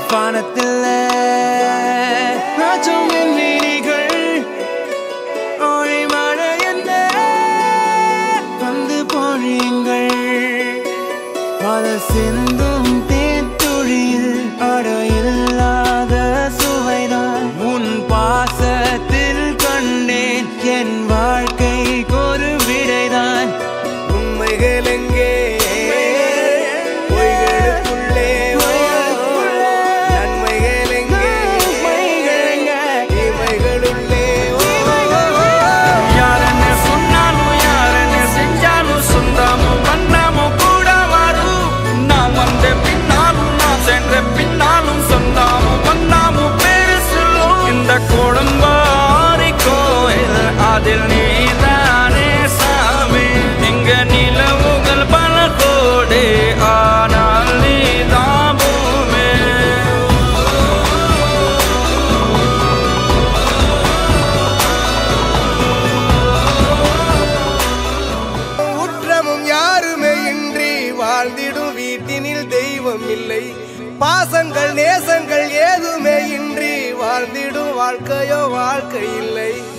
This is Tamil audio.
வானத்தில் நாச்சும் என் விழிகள் ஒளி மழை என்ன வந்து பொழியுங்கள் பல சிந்தும் தேத்துழியில் அடையில்லாத சுவைதான் உன் பாசத்தில் கண்டேன் என் வாழ்க்கைக்கு ஒரு விடைதான் உண்மைகள் எங்கே பொய்களுக்குள்ளே நன்மைகள் எங்கே தீமைகளுள்ளே யாரನ್ನ சொன்னாலும் யாரನ್ನ செஞ்சாலும் சொந்தமும் பண்ணாமும் கூட வரும் நான் வந்த பின்னாலும் நான் சென்ற பின்னாலும் சொந்தமும் பண்ணாமும் பேரு சொல்லும் இந்த குடும்பாரி கோயில் அதில் நீதானே சாமி இங்க நிலவுகள் பல கோடி ஆனால் நீதான் பூமி உற்றமும் யாருமே இன்றி வாழ்ந்திடும் வீட்டினில் தெய்வம் இல்லை பாசங்கள் நேசங்கள் ஏதுமே இன்றி வாழ்ந்திடும் வாழ்க்கையோ வாழ்க்கை இல்லை